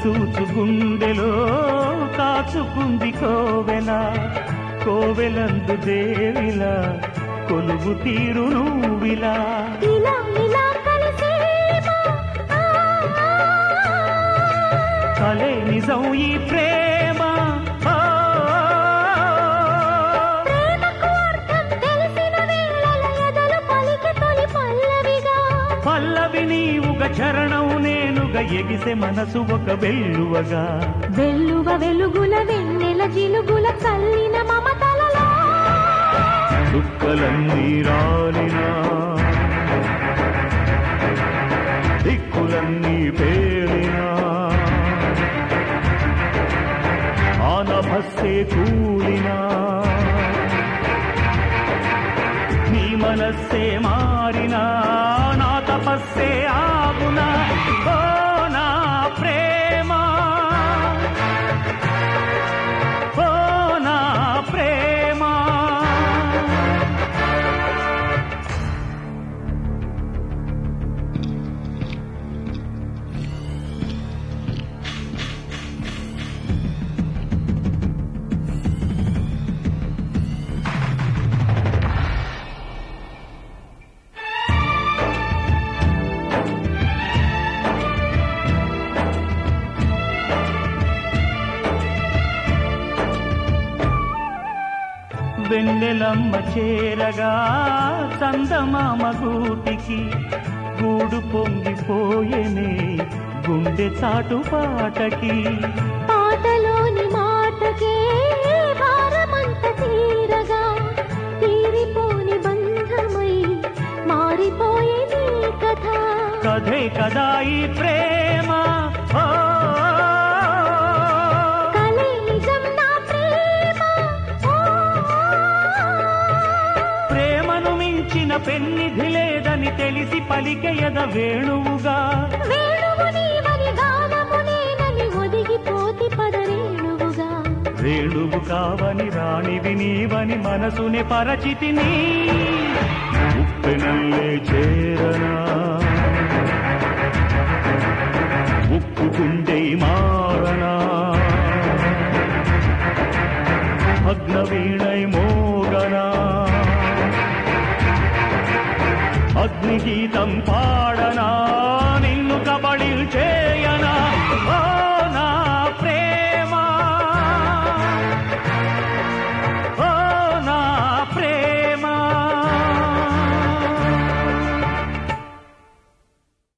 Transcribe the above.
చూచు గుండెలో కాచుకుంది కోవెల కోవెలందు దేవిలా కొలువు తీరు నువ్విలా ఇలా ఇలా కలిసేమా ఆ, ఆ, కలే నిజం ఈ ప్రేమ ఆ, ప్రేమకు అర్థం తెలిసిన వేళల ఎదలు పలికి తొలి పల్లవిగా పల్లవి నీవుగా చరణం నేనుగా ఎగిసే మనసు ఒక వెల్లువగా వెల్లువ వెలుగుల వెన్నెల జిలుగుల చల్లిన మమతలలో చుక్కలన్నీ రాలినా దిక్కులన్నీ పేలినా ఆనభస్సే కూలినా నీ మనస్సే మారినా నా తపస్సే ఆగునా ఓ నా ప్రేమ ఓ నా ప్రేమ వెన్నెలమ్మ చేరగా చందమామ గూటికి గూడు పొంగిపోయేనే గుండె చాటు పాటకి పాటలోని మాటకే భారమంత తీరగా తీరిపోని బంధమై మారిపోయే నీ కథ కథే కదా ఈ ప్రేమ ఓ, కలే నిజం నా ప్రేమ ఓ, ప్రేమను మించిన పెన్నిధి లేదని తెలిసి పలికెయద వేణువుగా వేణువు నీవని గానము నేనని ఒదిగిపోతి పదరేణువుగా వేణువు కావని రాణివి నీవని మనసుని పరచితిని ఉప్పెనల్లే చేరనా ఉప్పుకుండే మారనా అగ్నవీణై మోగనా అగ్నిగీతం పాడనా